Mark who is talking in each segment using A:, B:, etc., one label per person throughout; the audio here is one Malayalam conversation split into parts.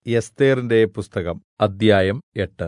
A: എസ്ഥേറിന്റെ പുസ്തകം അദ്ധ്യായം എട്ട്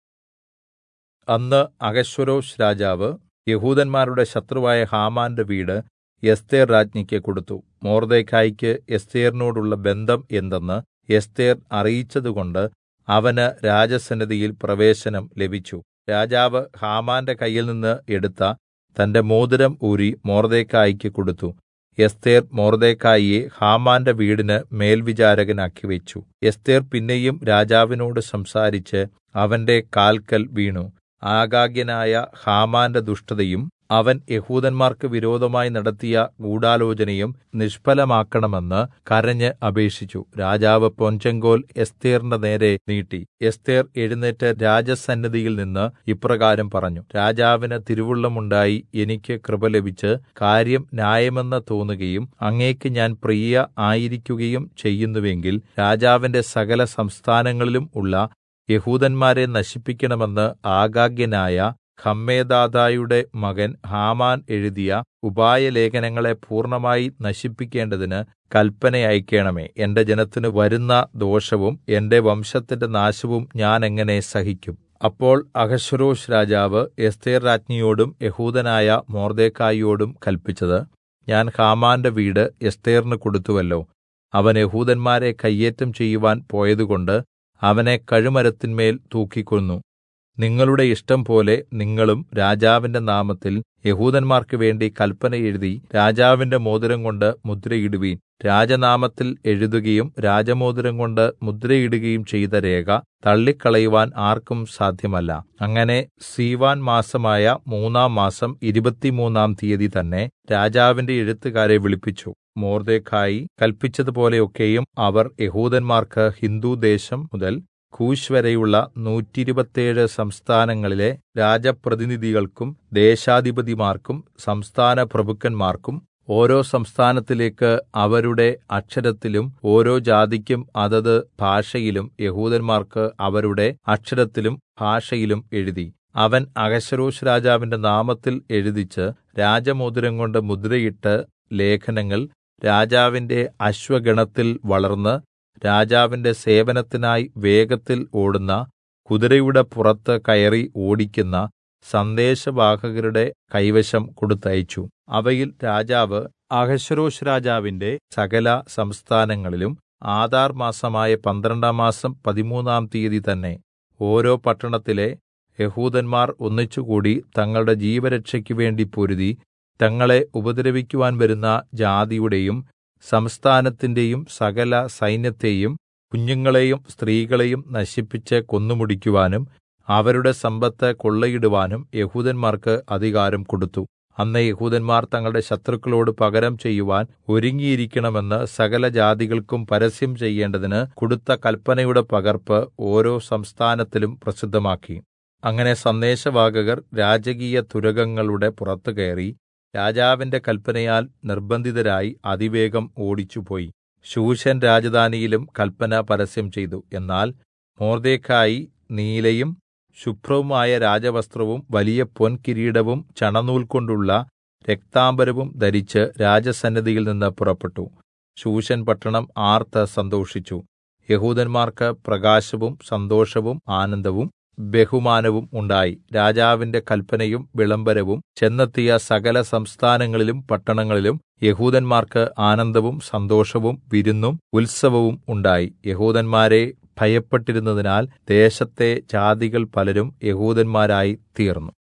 A: അന്ന് അഹശ്വേരോശ് രാജാവ് യെഹൂദന്മാരുടെ ശത്രുവായ ഹാമാന്റെ വീട് എസ്ഥേർ രാജ്ഞിക്ക് കൊടുത്തു മൊർദെഖായിക്ക് എസ്ഥേറിനോടുള്ള ബന്ധം എന്തെന്ന് എസ്ഥേർ അറിയിച്ചതുകൊണ്ട് അവന് രാജസന്നിധിയിൽ പ്രവേശനം ലഭിച്ചു രാജാവ് ഹാമാന്റെ കയ്യിൽനിന്ന് എടുത്ത തന്റെ മോതിരം ഊരി മൊർദെഖായിക്ക് കൊടുത്തു എസ്ഥേർ മൊർദെഖായിയെ ഹാമാന്റെ വീടിന് മേൽവിചാരകനാക്കി വെച്ചു എസ്ഥേർ പിന്നെയും രാജാവിനോട് സംസാരിച്ച് അവന്റെ കാൽക്കൽ വീണു ആഗാഗ്യനായ ഹാമാന്റെ ദുഷ്ടതയും അവൻ യെഹൂദന്മാർക്ക് വിരോധമായി നടത്തിയ ഗൂഢാലോചനയും നിഷ്ഫലമാക്കണമെന്ന് കരഞ്ഞ് അപേക്ഷിച്ചു രാജാവ് പൊൻചെങ്കോൽ എസ്ഥേറിന്റെ നേരെ നീട്ടി എസ്ഥേർ എഴുന്നേറ്റ് രാജസന്നിധിയിൽ നിന്ന് ഇപ്രകാരം പറഞ്ഞു രാജാവിന് തിരുവുള്ളമുണ്ടായി എനിക്ക് കൃപ ലഭിച്ച് കാര്യം ന്യായമെന്ന് തോന്നുകയും അങ്ങേക്ക് ഞാൻ പ്രിയ ആയിരിക്കുകയും ചെയ്യുന്നുവെങ്കിൽ രാജാവിന്റെ സകല സംസ്ഥാനങ്ങളിലും ഉള്ള യഹൂദന്മാരെ നശിപ്പിക്കണമെന്ന് ആഗാഗ്യനായ ഹമ്മെദാഥയുടെ മകൻ ഹാമാൻ എഴുതിയ ഉപായലേഖനങ്ങളെ പൂർണ്ണമായി നശിപ്പിക്കേണ്ടതിന് കല്പന അയക്കേണമേ എന്റെ ജനത്തിന് വരുന്ന ദോഷവും എന്റെ വംശത്തിന്റെ നാശവും ഞാൻ എങ്ങനെ സഹിക്കും അപ്പോൾ അഹശ്വരോഷ് രാജാവ് എസ്ഥേർ രാജ്ഞിയോടും യഹൂദനായ മൊർദെഖായിയോടും കല്പിച്ചത് ഞാൻ ഹാമാന്റെ വീട് എസ്ഥേറിന് കൊടുത്തുവല്ലോ അവൻ യഹൂദന്മാരെ കയ്യേറ്റം ചെയ്യുവാൻ പോയതുകൊണ്ട് അവനെ കഴുമരത്തിന്മേൽ തൂക്കിക്കൊന്നു നിങ്ങളുടെ ഇഷ്ടം പോലെ നിങ്ങളും രാജാവിന്റെ നാമത്തിൽ യഹൂദന്മാർക്ക് വേണ്ടി കല്പന എഴുതി രാജാവിന്റെ മോതിരം കൊണ്ട് മുദ്രയിടുവീൻ രാജനാമത്തിൽ എഴുതുകയും രാജമോതിരം കൊണ്ട് മുദ്രയിടുകയും ചെയ്ത രേഖ തള്ളിക്കളയുവാൻ ആർക്കും സാധ്യമല്ല അങ്ങനെ സീവാൻ മാസമായ മൂന്നാം മാസം ഇരുപത്തിമൂന്നാം തീയതി തന്നെ രാജാവിന്റെ എഴുത്തുകാരെ വിളിപ്പിച്ചു മൊർദെഖായി കല്പിച്ചതുപോലെയൊക്കെയും അവർ യഹൂദന്മാർക്ക് ഹിന്ദുദേശം മുതൽ കൂശ് വരെയുള്ള നൂറ്റിരുപത്തേഴ് സംസ്ഥാനങ്ങളിലെ രാജപ്രതിനിധികൾക്കും ദേശാധിപതിമാർക്കും സംസ്ഥാന പ്രഭുക്കന്മാർക്കും ഓരോ സംസ്ഥാനത്തിലേക്ക് അവരുടെ അക്ഷരത്തിലും ഓരോ ജാതിക്കും അതത് ഭാഷയിലും യഹൂദന്മാർക്ക് അവരുടെ അക്ഷരത്തിലും ഭാഷയിലും എഴുതി അവൻ അഹശ്വരോഷ് രാജാവിന്റെ നാമത്തിൽ എഴുതിച്ച് രാജമോതിരം കൊണ്ട് മുദ്രയിട്ട് ലേഖനങ്ങൾ രാജാവിന്റെ അശ്വഗണത്തിൽ വളർന്ന് രാജാവിന്റെ സേവനത്തിനായി വേഗത്തിൽ ഓടുന്ന കുതിരയുടെ പുറത്ത് കയറി ഓടിക്കുന്ന സന്ദേശവാഹകരുടെ കൈവശം കൊടുത്തയച്ചു അവയിൽ രാജാവ് അഹശ്വരോഷ് രാജാവിന്റെ സകല സംസ്ഥാനങ്ങളിലും ആധാർ മാസമായ പന്ത്രണ്ടാം മാസം പതിമൂന്നാം തീയതി തന്നെ ഓരോ പട്ടണത്തിലെ യഹൂദന്മാർ ഒന്നിച്ചുകൂടി തങ്ങളുടെ ജീവരക്ഷയ്ക്ക് വേണ്ടി പൊരുതി തങ്ങളെ ഉപദ്രവിക്കുവാൻ വരുന്ന ജാതിയുടെയും സംസ്ഥാനത്തിന്റെയും സകല സൈന്യത്തെയും കുഞ്ഞുങ്ങളെയും സ്ത്രീകളെയും നശിപ്പിച്ച് കൊന്നുമുടിക്കുവാനും അവരുടെ സമ്പത്ത് കൊള്ളയിടുവാനും യഹൂദന്മാർക്ക് അധികാരം കൊടുത്തു അന്ന് യഹൂദന്മാർ തങ്ങളുടെ ശത്രുക്കളോട് പകരം ചെയ്യുവാൻ ഒരുങ്ങിയിരിക്കണമെന്ന് സകല ജാതികൾക്കും പരസ്യം ചെയ്യേണ്ടതിന് കൊടുത്ത കൽപ്പനയുടെ പകർപ്പ് ഓരോ സംസ്ഥാനത്തിലും പ്രസിദ്ധമാക്കി അങ്ങനെ സന്ദേശവാഹകർ രാജകീയ തുരകങ്ങളുടെ പുറത്തു കയറി രാജാവിന്റെ കൽപ്പനയാൽ നിർബന്ധിതരായി അതിവേഗം ഓടിച്ചുപോയി ശൂഷൻ രാജധാനിയിലും കൽപ്പന പരസ്യം ചെയ്തു എന്നാൽ മൊർദെഖായി നീലയും ശുഭ്രവുമായ രാജവസ്ത്രവും വലിയ പൊൻകിരീടവും ചണനൂൽ കൊണ്ടുള്ള രക്താംബരവും ധരിച്ച് രാജസന്നിധിയിൽ നിന്ന് പുറപ്പെട്ടു ശൂഷൻ പട്ടണം ആർത്ത് സന്തോഷിച്ചു യഹൂദന്മാർക്ക് പ്രകാശവും സന്തോഷവും ആനന്ദവും ബഹുമാനവും ഉണ്ടായി രാജാവിന്റെ കൽപ്പനയും വിളംബരവും ചെന്നെത്തിയ സകല സംസ്ഥാനങ്ങളിലും പട്ടണങ്ങളിലും യഹൂദന്മാർക്ക് ആനന്ദവും സന്തോഷവും വിരുന്നും ഉത്സവവും ഉണ്ടായി യഹൂദന്മാരെ ഭയപ്പെട്ടിരുന്നതിനാൽ ദേശത്തെ ജാതികൾ പലരും യഹൂദന്മാരായി തീർന്നു